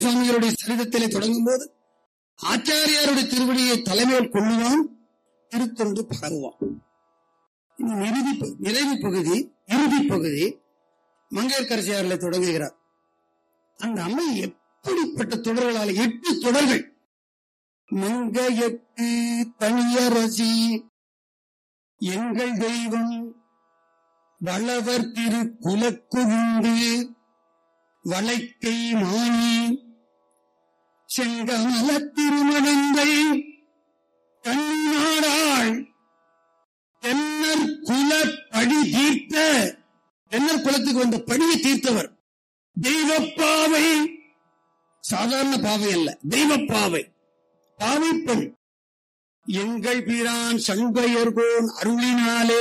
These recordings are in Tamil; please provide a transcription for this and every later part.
சுவாமிகளுடைய சரிதத்திலே தொடங்கும் போது ஆச்சாரியாருடைய திருவடியை தலைமையில் கொள்ளுவான் திருத்தொண்டு பரவுவான் இனி இறுதி ப- நிறைவு பகுதி இறுதி பகுதி மங்கையர்கரசியாரில் தொடங்குகிறார் அந்த அம்மை எப்படிப்பட்ட தொடர்களால் எட்டு தொடர்கள் மங்கையற்கு தனியரசி எங்கள் தெய்வம் வளவர் திரு குலக்குண்டு வளைக்கை மாணி செங்கமல திருமணங்கள் கண்ணாடாள் தென்னர் குல படி தீர்த்த தென்னர் குலத்துக்கு வந்த படியை தீர்த்தவர் தெய்வப்பாவை சாதாரண பாவை அல்ல தெய்வப்பாவை பாவை பெண் எங்கள் பிரான் சண்பையர்கோன் அருளினாலே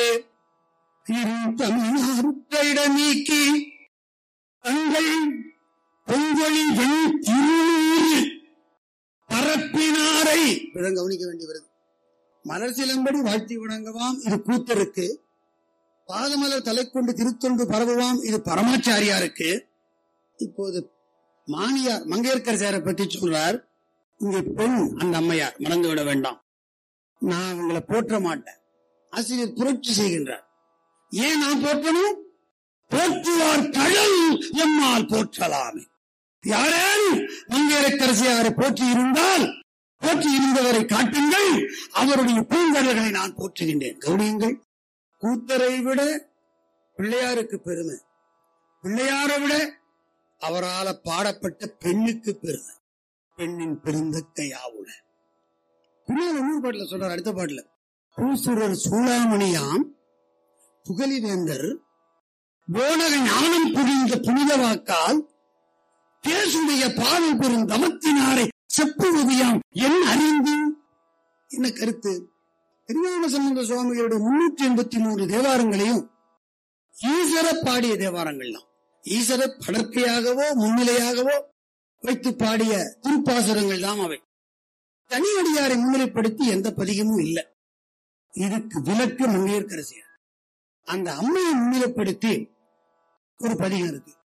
தமிழ்நாட்டை நீக்கி தங்கள் பொங்கொழி வெண் திருநீறு பரப்பினாரை இடம் கவனிக்க வேண்டி வருது மலர் சிலம்படி வாழ்த்தி வணங்குவாம் இது கூத்தருக்கு பாதமலர் தலை கொண்டு திருத்தொண்டு பரவுவாம் இது பரமாச்சாரியாருக்கு இப்போது மானியார் மங்கையர்கரசியாரை பற்றி சொல்றார் இங்கே பெண் அந்த அம்மையார் மறந்து விட வேண்டாம் நான் அவங்களை போற்ற மாட்டேன் ஆசிரியர் புரட்சி செய்கின்றார் ஏன் நான் போற்றணும் போற்றுவார் கடல் எம்மால் போற்றலாமே யாரேனும் மங்கையரக்கரசியாரை போற்றி இருந்தால் போற்றி இருந்தவரை காட்டுங்கள் அவருடைய பூங்கடல்களை நான் போற்றுகின்றேன் கவனியுங்கள் கூத்தரை விட பிள்ளையாருக்கு பெருமை பிள்ளையாரை விட அவரால பாடப்பட்ட பெண்ணுக்கு பெருமை பெண்ணின் பெருந்தக்கையாவுல பின்னால் இன்னொரு பாட்டுல சொல்றார் அடுத்த பாட்டுல பூசுரர் சூளாமணியாம் புகழிவேந்தர் போனக ஞானம் புரிந்த புனித வாக்கால் தேசுடைய பாவை பெறும் தமத்தினாரை செப்புவதியாம் என் அறிந்து என்ன கருத்து திருஞான சம்பந்த சுவாமிகளுடைய முன்னூற்றி எண்பத்தி மூன்று தேவாரங்களையும் ஈசர பாடிய தேவாரங்கள் தான் ஈசர படற்கையாகவோ முன்னிலையாகவோ வைத்து பாடிய திருப்பாசுரங்கள் தான் அவை தனியடியாரை முன்னிலைப்படுத்தி எந்த பதிகமும் இல்லை இதுக்கு விலக்கு மங்கையர்கரசியார் அந்த அம்மையை முன்னிலைப்படுத்தி ஒரு பதிகம் இருக்கு